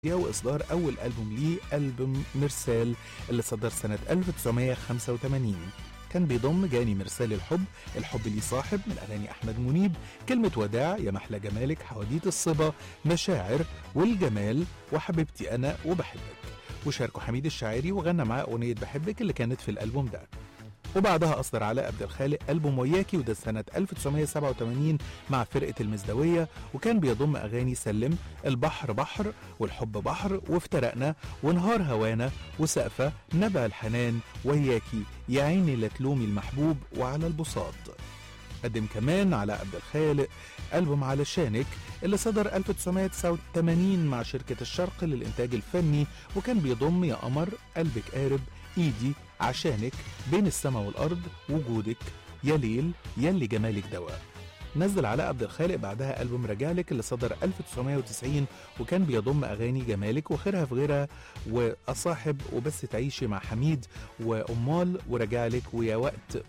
وإصدار أول ألبوم ليه ألبوم مرسال اللي صدر سنة 1985 كان بيضم جاني مرسال الحب الحب ليه صاحب من أغاني أحمد منيب كلمة وداع يا محلى جمالك حواديت الصبا مشاعر والجمال وحبيبتي أنا وبحبك وشاركوا حميد الشاعري وغنى معاه أغنية بحبك اللي كانت في الألبوم ده وبعدها أصدر علاء عبد الخالق ألبوم وياكي وده سنة 1987 مع فرقة المزدوية وكان بيضم أغاني سلم البحر بحر والحب بحر وافترقنا ونهار هوانا وسقفة نبع الحنان وياكي يا عيني لا تلومي المحبوب وعلى البساط قدم كمان علاء عبد الخالق ألبوم علشانك اللي صدر 1989 مع شركة الشرق للإنتاج الفني وكان بيضم يا قمر قلبك قارب إيدي عشانك بين السماء والأرض وجودك يا ليل يلي جمالك دواء نزل علاء عبد الخالق بعدها ألبوم رجالك اللي صدر 1990 وكان بيضم أغاني جمالك وخيرها في غيرها وأصاحب وبس تعيشي مع حميد وأمال ورجالك ويا وقت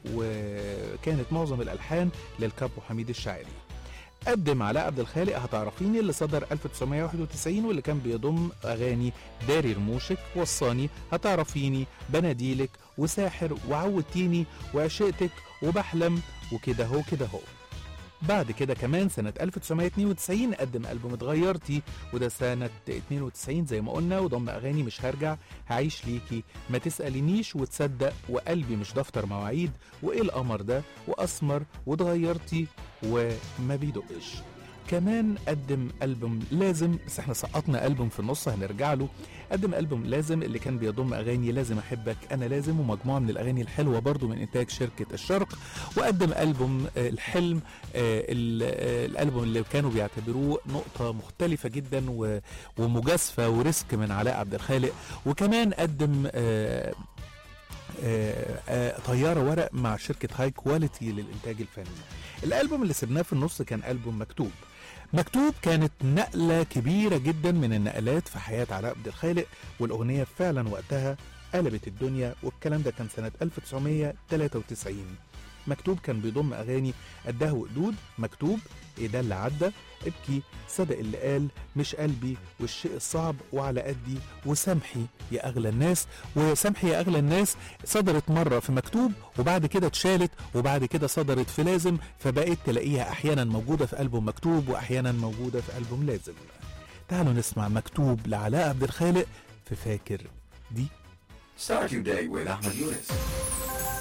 وكانت معظم الألحان للكابو حميد الشاعري قدم علاء عبد الخالق هتعرفيني اللي صدر 1991 واللي كان بيضم اغاني داري رموشك وصاني هتعرفيني بناديلك وساحر وعودتيني وعشقتك وبحلم وكده هو كده هو بعد كده كمان سنة 1992 قدم ألبوم اتغيرتي وده سنة 92 زي ما قلنا وضم أغاني مش هرجع هعيش ليكي ما تسألينيش وتصدق وقلبي مش دفتر مواعيد وإيه القمر ده وأسمر واتغيرتي وما بيدقش كمان قدم ألبوم لازم بس احنا سقطنا ألبوم في النص هنرجع له قدم ألبوم لازم اللي كان بيضم أغاني لازم أحبك أنا لازم ومجموعة من الأغاني الحلوة برضو من إنتاج شركة الشرق وقدم ألبوم آه، الحلم آه، ال- آه، الألبوم اللي كانوا بيعتبروه نقطة مختلفة جدا و- ومجازفة وريسك من علاء عبد الخالق وكمان قدم آه، آه، آه، طيارة ورق مع شركة هاي كواليتي للإنتاج الفني الألبوم اللي سبناه في النص كان ألبوم مكتوب مكتوب كانت نقلة كبيرة جدا من النقلات في حياة علاء عبد الخالق والأغنية فعلا وقتها قلبت الدنيا والكلام ده كان سنة 1993 مكتوب كان بيضم أغاني قدها وقدود مكتوب إيه ده اللي عدى ابكي صدق اللي قال مش قلبي والشيء الصعب وعلى قدي وسامحي يا أغلى الناس وسامحي يا أغلى الناس صدرت مرة في مكتوب وبعد كده اتشالت وبعد كده صدرت في لازم فبقيت تلاقيها أحيانا موجودة في ألبوم مكتوب وأحيانا موجودة في ألبوم لازم تعالوا نسمع مكتوب لعلاء عبد الخالق في فاكر دي Start your day with Ahmed Yunus.